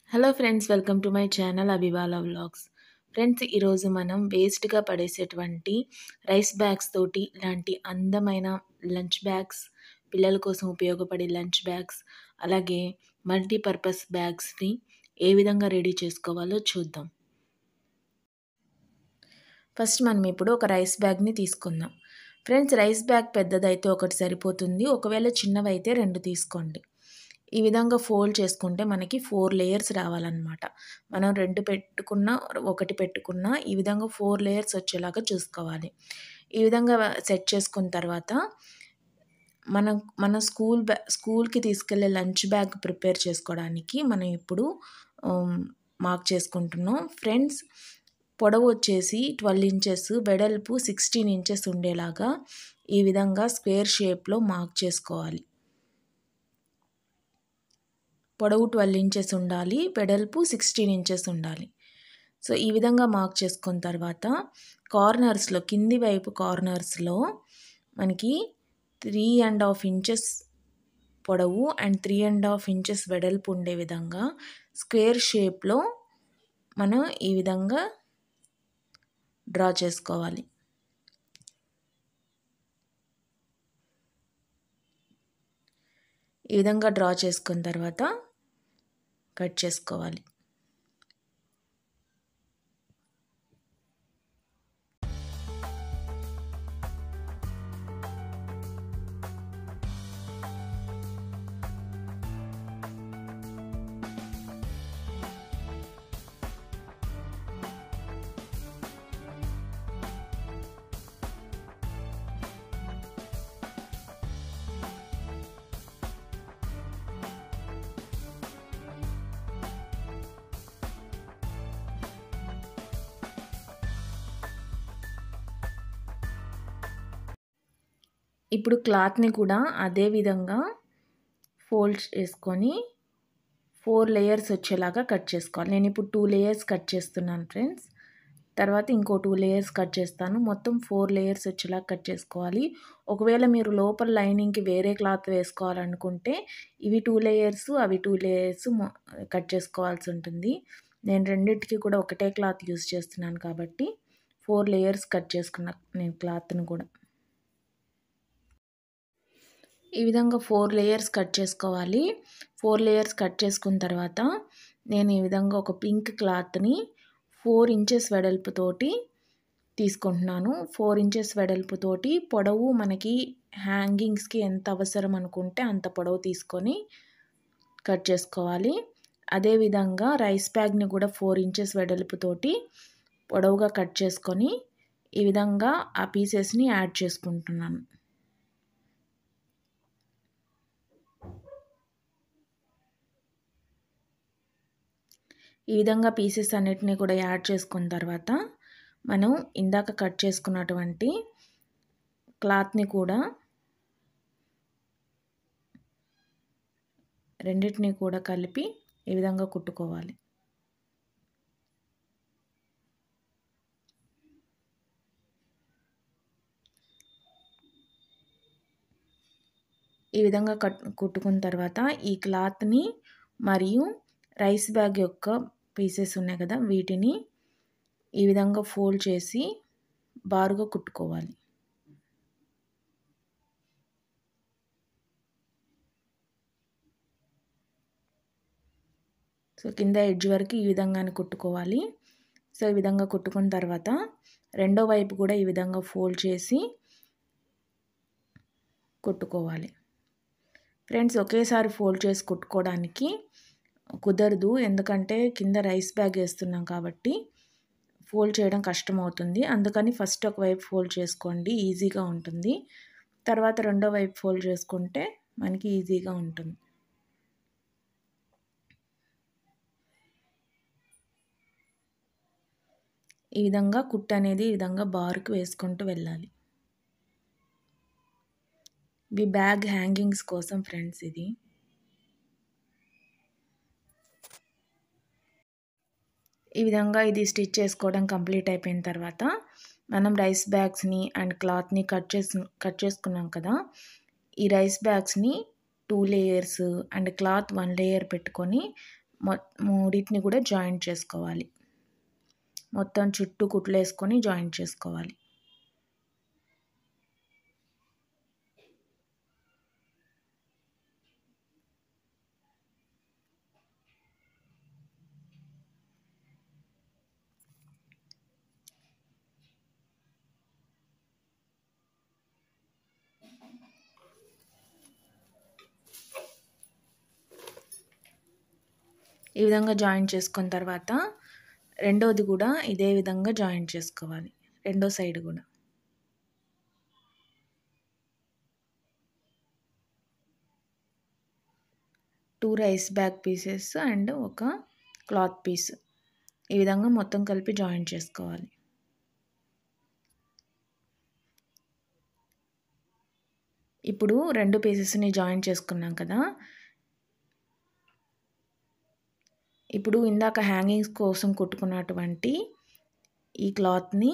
hello friends welcome to my channel Abhivala vlogs friends ఈరోజు మనం వేస్ట్గా పడేసేటువంటి రైస్ బ్యాగ్స్ తోటి ఇలాంటి అందమైన లంచ్ బ్యాగ్స్ పిల్లల కోసం ఉపయోగపడే లంచ్ బ్యాగ్స్ అలాగే మల్టీపర్పస్ బ్యాగ్స్ని ఏ విధంగా రెడీ చేసుకోవాలో చూద్దాం ఫస్ట్ మనం ఇప్పుడు ఒక రైస్ బ్యాగ్ని తీసుకుందాం ఫ్రెండ్స్ రైస్ బ్యాగ్ పెద్దదైతే ఒకటి సరిపోతుంది ఒకవేళ చిన్నవైతే రెండు తీసుకోండి ఈ విధంగా ఫోల్డ్ చేసుకుంటే మనకి ఫోర్ లేయర్స్ రావాలన్నమాట మనం రెండు పెట్టుకున్నా ఒకటి పెట్టుకున్నా ఈ విధంగా ఫోర్ లేయర్స్ వచ్చేలాగా చూసుకోవాలి ఈ విధంగా సెట్ చేసుకున్న తర్వాత మనం మన స్కూల్ బ్యా స్కూల్కి తీసుకెళ్ళే లంచ్ బ్యాగ్ ప్రిపేర్ చేసుకోవడానికి మనం ఇప్పుడు మార్క్ చేసుకుంటున్నాం ఫ్రెండ్స్ పొడవు వచ్చేసి ట్వెల్వ్ ఇంచెస్ వెడల్పు సిక్స్టీన్ ఇంచెస్ ఉండేలాగా ఈ విధంగా స్క్వేర్ షేప్లో మార్క్ చేసుకోవాలి పొడవు ట్వెల్వ్ ఇంచెస్ ఉండాలి వెడల్పు సిక్స్టీన్ ఇంచెస్ ఉండాలి సో ఈ విధంగా మార్క్ చేసుకున్న తర్వాత కార్నర్స్లో కింది వైపు కార్నర్స్లో మనకి త్రీ అండ్ హాఫ్ ఇంచెస్ పొడవు and three and half inches వెడల్పు ఉండే విధంగా స్క్వేర్ షేప్లో మనం ఈ విధంగా డ్రా చేసుకోవాలి ఈ విధంగా డ్రా చేసుకున్న తర్వాత కట్ చేసుకోవాలి ఇప్పుడు క్లాత్ని కూడా అదే విధంగా ఫోల్డ్ చేసుకొని ఫోర్ లేయర్స్ వచ్చేలాగా కట్ చేసుకోవాలి నేను ఇప్పుడు టూ లేయర్స్ కట్ చేస్తున్నాను ఫ్రెండ్స్ తర్వాత ఇంకో టూ లేయర్స్ కట్ చేస్తాను మొత్తం ఫోర్ లేయర్స్ వచ్చేలాగా కట్ చేసుకోవాలి ఒకవేళ మీరు లోపల లైనింగ్కి వేరే క్లాత్ వేసుకోవాలనుకుంటే ఇవి టూ లేయర్స్ అవి టూ లేయర్స్ కట్ చేసుకోవాల్సి ఉంటుంది నేను రెండింటికి కూడా ఒకటే క్లాత్ యూస్ చేస్తున్నాను కాబట్టి ఫోర్ లేయర్స్ కట్ చేసుకున్న నేను క్లాత్ని కూడా ఈ విధంగా ఫోర్ లేయర్స్ కట్ చేసుకోవాలి ఫోర్ లేయర్స్ కట్ చేసుకున్న తర్వాత నేను ఈ విధంగా ఒక పింక్ క్లాత్ని ఫోర్ ఇంచెస్ వెడల్పుతోటి తీసుకుంటున్నాను ఫోర్ ఇంచెస్ వెడల్పుతోటి పొడవు మనకి హ్యాంగింగ్స్కి ఎంత అవసరం అనుకుంటే అంత పొడవు తీసుకొని కట్ చేసుకోవాలి అదేవిధంగా రైస్ బ్యాగ్ని కూడా ఫోర్ ఇంచెస్ వెడల్పుతోటి పొడవుగా కట్ చేసుకొని ఈ విధంగా ఆ పీసెస్ని యాడ్ చేసుకుంటున్నాను ఈ విధంగా పీసెస్ అన్నిటిని కూడా యాడ్ చేసుకున్న తర్వాత మనం ఇందాక కట్ చేసుకున్నటువంటి క్లాత్ని కూడా రెండింటిని కూడా కలిపి ఈ విధంగా కుట్టుకోవాలి ఈ విధంగా కట్ కుట్టుకున్న తర్వాత ఈ క్లాత్ని మరియు రైస్ బ్యాగ్ యొక్క పీసెస్ ఉన్నాయి కదా వీటిని ఈ విధంగా ఫోల్డ్ చేసి బారుగా కుట్టుకోవాలి సో కింద ఎడ్జ్ వరకు ఈ విధంగానే కుట్టుకోవాలి సో ఈ విధంగా కుట్టుకున్న తర్వాత రెండో వైపు కూడా ఈ విధంగా ఫోల్డ్ చేసి కుట్టుకోవాలి ఫ్రెండ్స్ ఒకేసారి ఫోల్డ్ చేసి కుట్టుకోవడానికి కుదరదు ఎందుకంటే కింద రైస్ బ్యాగ్ వేస్తున్నాం కాబట్టి ఫోల్డ్ చేయడం కష్టం అవుతుంది అందుకని ఫస్ట్ ఒక వైపు ఫోల్డ్ చేసుకోండి ఈజీగా ఉంటుంది తర్వాత రెండో వైపు ఫోల్డ్ చేసుకుంటే మనకి ఈజీగా ఉంటుంది ఈ విధంగా కుట్టు అనేది ఈ విధంగా బారుకు వేసుకుంటూ వెళ్ళాలి ఇవి బ్యాగ్ హ్యాంగింగ్స్ కోసం ఫ్రెండ్స్ ఇది ఈ విధంగా ఇది స్టిచ్ చేసుకోవడం కంప్లీట్ అయిపోయిన తర్వాత మనం రైస్ బ్యాగ్స్ని అండ్ క్లాత్ని కట్ చేసు కట్ చేసుకున్నాం కదా ఈ రైస్ బ్యాగ్స్ని two layers and cloth one layer పెట్టుకొని మొ మూడింటిని కూడా జాయింట్ చేసుకోవాలి మొత్తం చుట్టూ కుట్లు వేసుకొని జాయింట్ చేసుకోవాలి ఈ విధంగా జాయింట్ చేసుకున్న తర్వాత రెండోది కూడా ఇదే విధంగా జాయింట్ చేసుకోవాలి రెండో సైడ్ కూడా two rice bag pieces and ఒక క్లాత్ పీస్ ఈ విధంగా మొత్తం కలిపి జాయింట్ చేసుకోవాలి ఇప్పుడు రెండు పీసెస్ని జాయిన్ చేసుకున్నాం కదా ఇప్పుడు ఇందాక హ్యాంగింగ్స్ కోసం కుట్టుకున్నటువంటి ఈ క్లాత్ని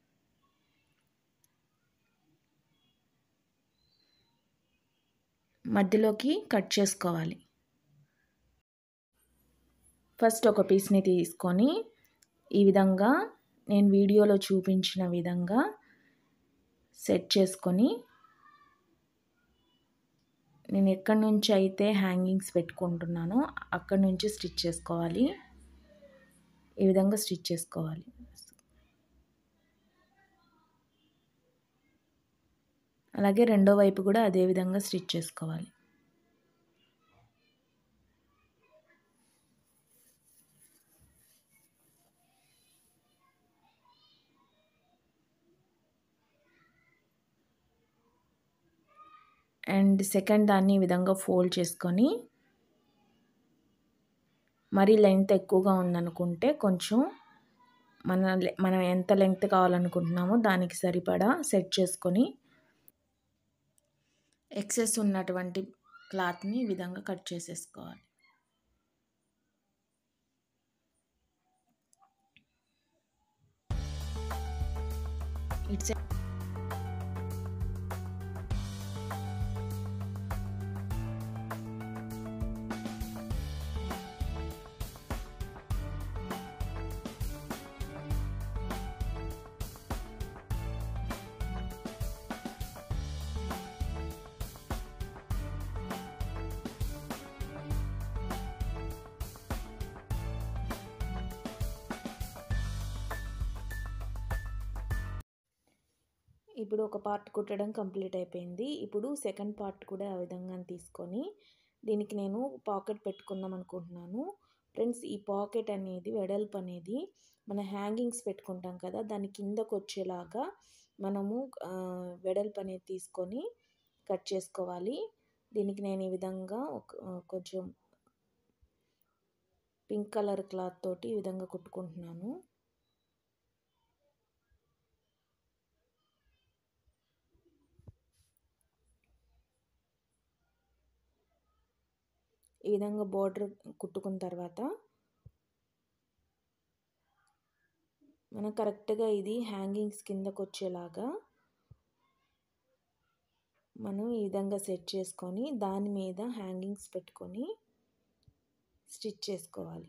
మధ్యలోకి కట్ చేసుకోవాలి ఫస్ట్ ఒక పీస్ని తీసుకొని ఈ విధంగా నేను వీడియోలో చూపించిన విధంగా సెట్ చేసుకొని నేను ఎక్కడి నుంచి అయితే హ్యాంగింగ్స్ పెట్టుకుంటున్నానో అక్కడి నుంచి స్టిచ్ చేసుకోవాలి ఈ విధంగా స్టిచ్ చేసుకోవాలి అలాగే రెండో వైపు కూడా అదే విధంగా స్టిచ్ చేసుకోవాలి అండ్ సెకండ్ దాన్ని ఈ విధంగా ఫోల్డ్ చేసుకొని మరీ లెంత్ ఎక్కువగా ఉందనుకుంటే కొంచెం మన మనం ఎంత లెంగ్త్ కావాలనుకుంటున్నామో దానికి సరిపడా సెట్ చేసుకొని ఎక్సెస్ ఉన్నటువంటి క్లాత్ని ఈ విధంగా కట్ చేసేసుకోవాలి ఇట్స్ ఇప్పుడు ఒక పార్ట్ కుట్టడం కంప్లీట్ అయిపోయింది ఇప్పుడు సెకండ్ పార్ట్ కూడా ఆ విధంగా తీసుకొని దీనికి నేను పాకెట్ పెట్టుకుందాం అనుకుంటున్నాను ఫ్రెండ్స్ ఈ పాకెట్ అనేది వెడల్పు అనేది మన హ్యాంగింగ్స్ పెట్టుకుంటాం కదా దాని కిందకు వచ్చేలాగా మనము వెడల్పు అనేది తీసుకొని కట్ చేసుకోవాలి దీనికి నేను ఈ విధంగా ఒక కొంచెం పింక్ కలర్ క్లాత్ తోటి ఈ విధంగా కుట్టుకుంటున్నాను ఈ విధంగా బోర్డర్ కుట్టుకున్న తర్వాత మనం కరెక్ట్గా ఇది హ్యాంగింగ్స్ కిందకు వచ్చేలాగా మనం ఈ విధంగా సెట్ చేసుకొని దాని మీద హ్యాంగింగ్స్ పెట్టుకొని స్టిచ్ చేసుకోవాలి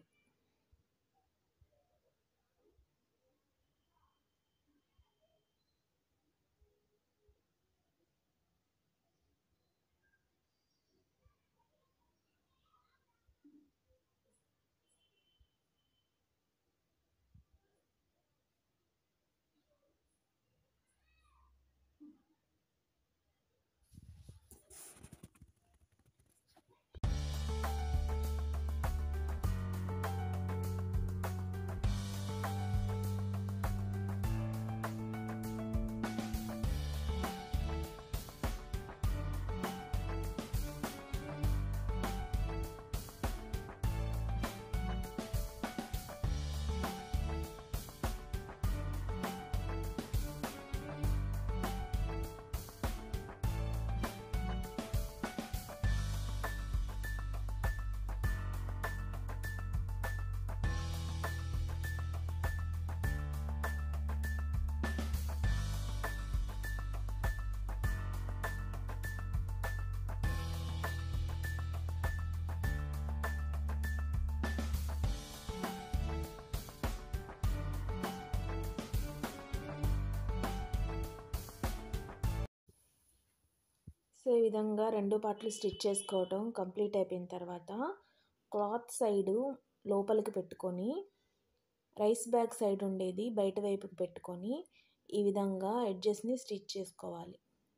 సో ఈ విధంగా రెండు పార్ట్లు స్టిచ్ చేసుకోవటం కంప్లీట్ అయిపోయిన తర్వాత క్లాత్ సైడు లోపలికి పెట్టుకొని రైస్ బ్యాగ్ సైడ్ ఉండేది బయట వైపుకి పెట్టుకొని ఈ విధంగా ఎడ్జెస్ని స్టిచ్ చేసుకోవాలి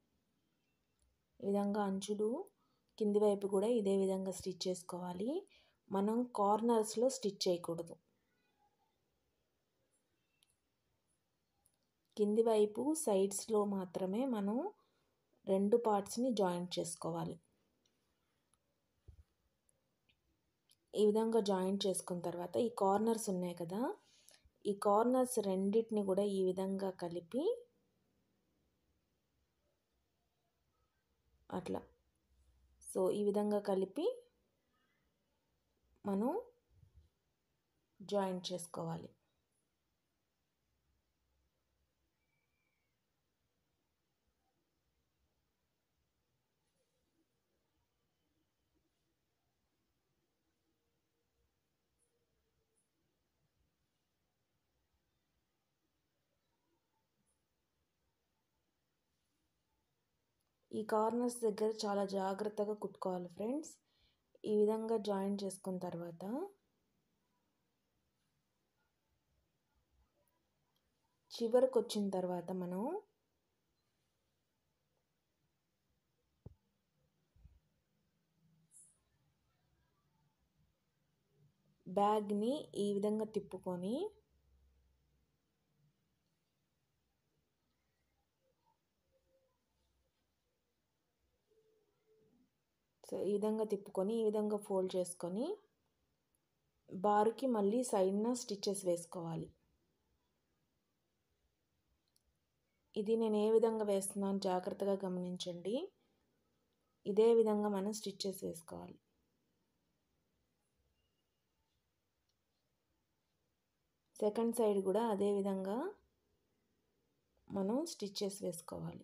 ఈ విధంగా అంచులు కింది వైపు కూడా ఇదే విధంగా స్టిచ్ చేసుకోవాలి మనం కార్నర్స్లో స్టిచ్ చేయకూడదు కింది వైపు సైడ్స్లో మాత్రమే మనం రెండు పార్ట్స్ని జాయింట్ చేసుకోవాలి ఈ విధంగా జాయింట్ చేసుకున్న తర్వాత ఈ కార్నర్స్ ఉన్నాయి కదా ఈ కార్నర్స్ రెండింటిని కూడా ఈ విధంగా కలిపి అట్లా సో ఈ విధంగా కలిపి మనం జాయింట్ చేసుకోవాలి ఈ కార్నర్స్ దగ్గర చాలా జాగ్రత్తగా కుట్టుకోవాలి ఫ్రెండ్స్ ఈ విధంగా జాయిన్ చేసుకున్న తర్వాత చివరికి వచ్చిన తర్వాత మనం బ్యాగ్ని ఈ విధంగా తిప్పుకొని సో ఈ విధంగా తిప్పుకొని ఈ విధంగా ఫోల్డ్ చేసుకొని బార్కి మళ్ళీ సైడ్న స్టిచ్చెస్ వేసుకోవాలి ఇది నేను ఏ విధంగా వేస్తున్నాను జాగ్రత్తగా గమనించండి ఇదే విధంగా మనం స్టిచ్చెస్ వేసుకోవాలి సెకండ్ సైడ్ కూడా అదే విధంగా మనం స్టిచ్చెస్ వేసుకోవాలి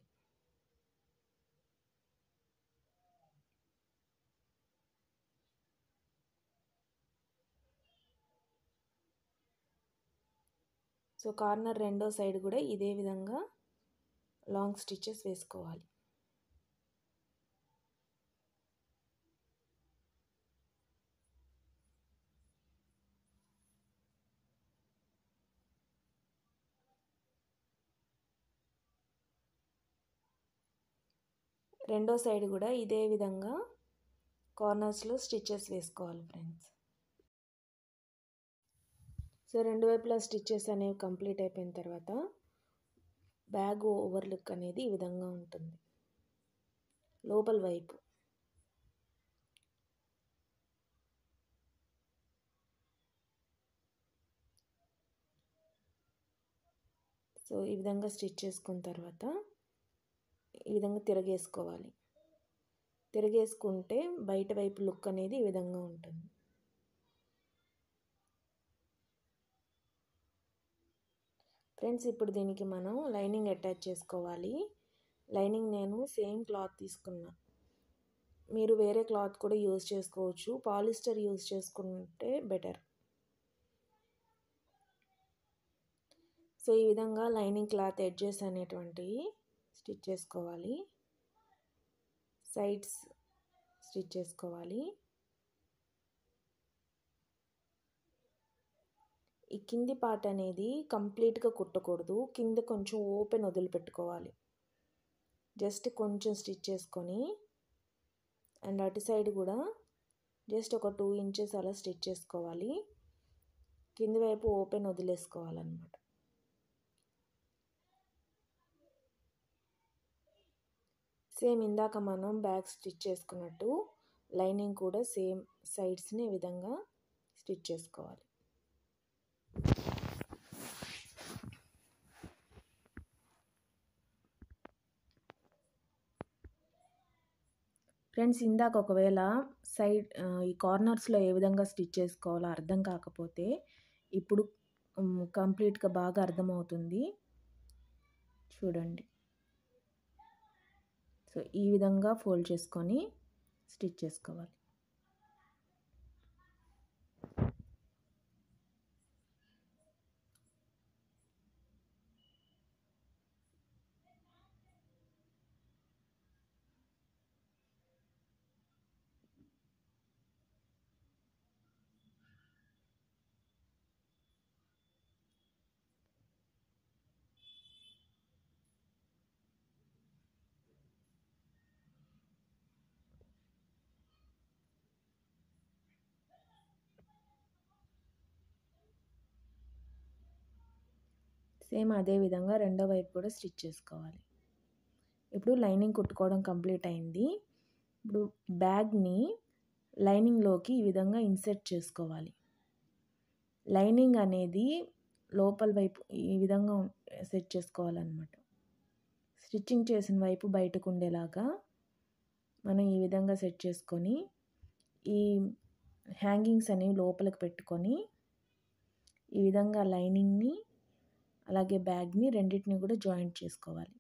సో కార్నర్ రెండో సైడ్ కూడా ఇదే విధంగా లాంగ్ స్టిచెస్ వేసుకోవాలి రెండో సైడ్ కూడా ఇదే విధంగా కార్నర్స్లో స్టిచెస్ వేసుకోవాలి ఫ్రెండ్స్ సో రెండు వైపులా స్టిచెస్ అనేవి కంప్లీట్ అయిపోయిన తర్వాత బ్యాగ్ ఓవర్ లుక్ అనేది ఈ విధంగా ఉంటుంది లోపల వైపు సో ఈ విధంగా స్టిచ్ చేసుకున్న తర్వాత ఈ విధంగా తిరగేసుకోవాలి తిరగేసుకుంటే బయట వైపు లుక్ అనేది ఈ విధంగా ఉంటుంది ఫ్రెండ్స్ ఇప్పుడు దీనికి మనం లైనింగ్ అటాచ్ చేసుకోవాలి లైనింగ్ నేను సేమ్ క్లాత్ తీసుకున్నా మీరు వేరే క్లాత్ కూడా యూజ్ చేసుకోవచ్చు పాలిస్టర్ యూజ్ చేసుకుంటే బెటర్ సో ఈ విధంగా లైనింగ్ క్లాత్ ఎడ్జెస్ అనేటువంటివి స్టిచ్ చేసుకోవాలి సైడ్స్ స్టిచ్ చేసుకోవాలి ఈ కింది పార్ట్ అనేది కంప్లీట్గా కుట్టకూడదు కింద కొంచెం ఓపెన్ వదిలిపెట్టుకోవాలి జస్ట్ కొంచెం స్టిచ్ చేసుకొని అండ్ అటు సైడ్ కూడా జస్ట్ ఒక టూ ఇంచెస్ అలా స్టిచ్ చేసుకోవాలి కింది వైపు ఓపెన్ వదిలేసుకోవాలన్నమాట సేమ్ ఇందాక మనం బ్యాక్ స్టిచ్ చేసుకున్నట్టు లైనింగ్ కూడా సేమ్ సైడ్స్ని ఈ విధంగా స్టిచ్ చేసుకోవాలి ఫ్రెండ్స్ ఇందాక ఒకవేళ సైడ్ ఈ కార్నర్స్లో ఏ విధంగా స్టిచ్ చేసుకోవాలో అర్థం కాకపోతే ఇప్పుడు కంప్లీట్గా బాగా అర్థమవుతుంది చూడండి సో ఈ విధంగా ఫోల్డ్ చేసుకొని స్టిచ్ చేసుకోవాలి సేమ్ అదే విధంగా రెండో వైపు కూడా స్టిచ్ చేసుకోవాలి ఇప్పుడు లైనింగ్ కుట్టుకోవడం కంప్లీట్ అయింది ఇప్పుడు బ్యాగ్ని లైనింగ్లోకి ఈ విధంగా ఇన్సెర్ట్ చేసుకోవాలి లైనింగ్ అనేది లోపల వైపు ఈ విధంగా సెట్ చేసుకోవాలన్నమాట స్టిచ్చింగ్ చేసిన వైపు బయటకు ఉండేలాగా మనం ఈ విధంగా సెట్ చేసుకొని ఈ హ్యాంగింగ్స్ అనేవి లోపలికి పెట్టుకొని ఈ విధంగా లైనింగ్ని అలాగే బ్యాగ్ని రెండింటిని కూడా జాయింట్ చేసుకోవాలి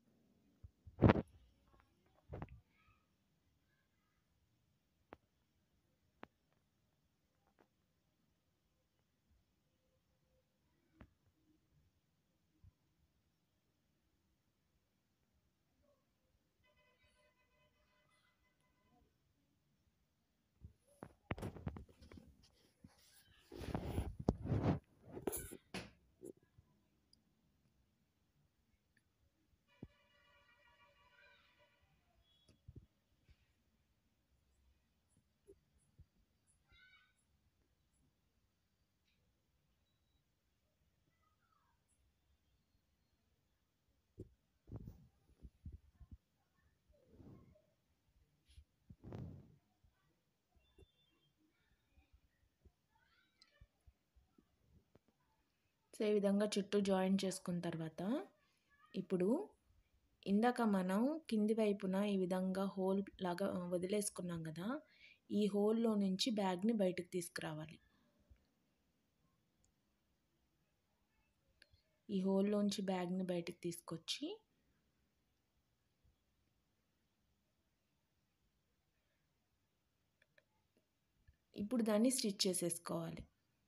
సో ఈ విధంగా చుట్టూ జాయిన్ చేసుకున్న తర్వాత ఇప్పుడు ఇందాక మనం కింది వైపున ఈ విధంగా హోల్ లాగా వదిలేసుకున్నాం కదా ఈ హోల్లో నుంచి బ్యాగ్ని బయటకు తీసుకురావాలి ఈ హోల్లోంచి బ్యాగ్ని బయటకు తీసుకొచ్చి ఇప్పుడు దాన్ని స్టిచ్ చేసేసుకోవాలి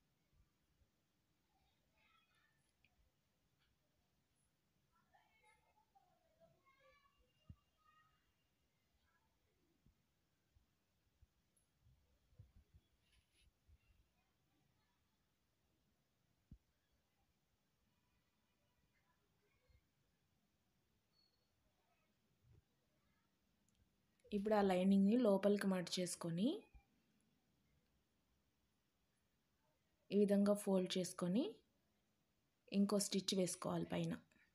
ఇప్పుడు ఆ లైనింగ్ని లోపలికి మడిచేసుకొని ఈ విధంగా ఫోల్డ్ చేసుకొని ఇంకో స్టిచ్ వేసుకోవాలి పైన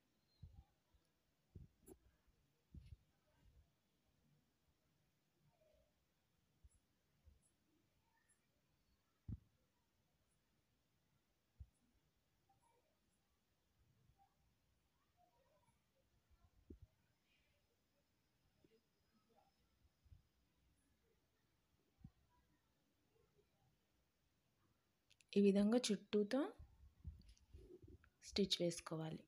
ఈ విధంగా చుట్టూతో స్టిచ్ వేసుకోవాలి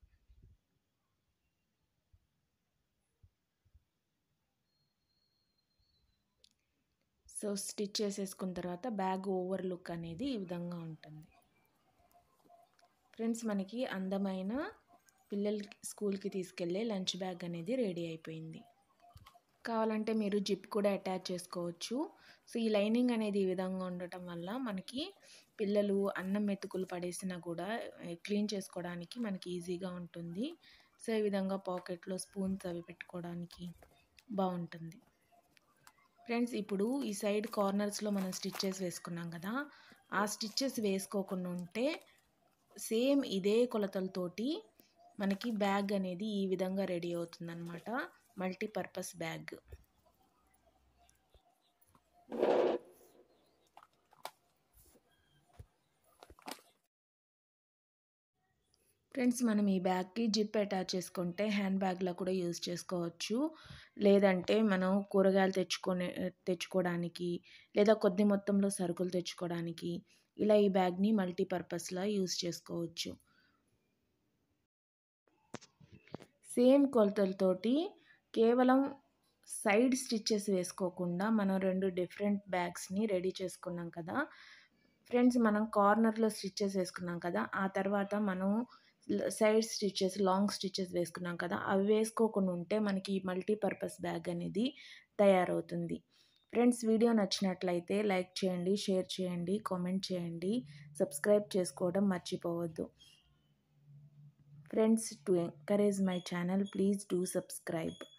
సో స్టిచ్ చేసేసుకున్న తర్వాత బ్యాగ్ ఓవర్ లుక్ అనేది ఈ విధంగా ఉంటుంది ఫ్రెండ్స్ మనకి అందమైన పిల్లలకి స్కూల్కి తీసుకెళ్ళే లంచ్ బ్యాగ్ అనేది రెడీ అయిపోయింది కావాలంటే మీరు జిప్ కూడా అటాచ్ చేసుకోవచ్చు సో ఈ లైనింగ్ అనేది ఈ విధంగా ఉండటం వల్ల మనకి పిల్లలు అన్నం మెతుకులు పడేసినా కూడా క్లీన్ చేసుకోవడానికి మనకి ఈజీగా ఉంటుంది సో ఈ విధంగా పాకెట్లో స్పూన్స్ అవి పెట్టుకోవడానికి బాగుంటుంది ఫ్రెండ్స్ ఇప్పుడు ఈ సైడ్ కార్నర్స్లో మనం స్టిచ్చెస్ వేసుకున్నాం కదా ఆ స్టిచ్చెస్ వేసుకోకుండా ఉంటే సేమ్ ఇదే కొలతలతోటి మనకి బ్యాగ్ అనేది ఈ విధంగా రెడీ అవుతుందన్నమాట మల్టీపర్పస్ బ్యాగ్ ఫ్రెండ్స్ మనం ఈ బ్యాగ్కి జిప్ అటాచ్ చేసుకుంటే హ్యాండ్ బ్యాగ్లో కూడా యూజ్ చేసుకోవచ్చు లేదంటే మనం కూరగాయలు తెచ్చుకొని తెచ్చుకోవడానికి లేదా కొద్ది మొత్తంలో సరుకులు తెచ్చుకోవడానికి ఇలా ఈ బ్యాగ్ని మల్టీపర్పస్లో యూజ్ చేసుకోవచ్చు సేమ్ కొలతలతోటి కేవలం సైడ్ స్టిచ్చెస్ వేసుకోకుండా మనం రెండు డిఫరెంట్ బ్యాగ్స్ని రెడీ చేసుకున్నాం కదా ఫ్రెండ్స్ మనం కార్నర్లో స్టిచ్చెస్ వేసుకున్నాం కదా ఆ తర్వాత మనం సైడ్ స్టిచ్చెస్ లాంగ్ స్టిచ్చెస్ వేసుకున్నాం కదా అవి వేసుకోకుండా ఉంటే మనకి మల్టీపర్పస్ బ్యాగ్ అనేది తయారవుతుంది ఫ్రెండ్స్ వీడియో నచ్చినట్లయితే లైక్ చేయండి షేర్ చేయండి కామెంట్ చేయండి సబ్స్క్రైబ్ చేసుకోవడం మర్చిపోవద్దు friends to encourage my channel please do subscribe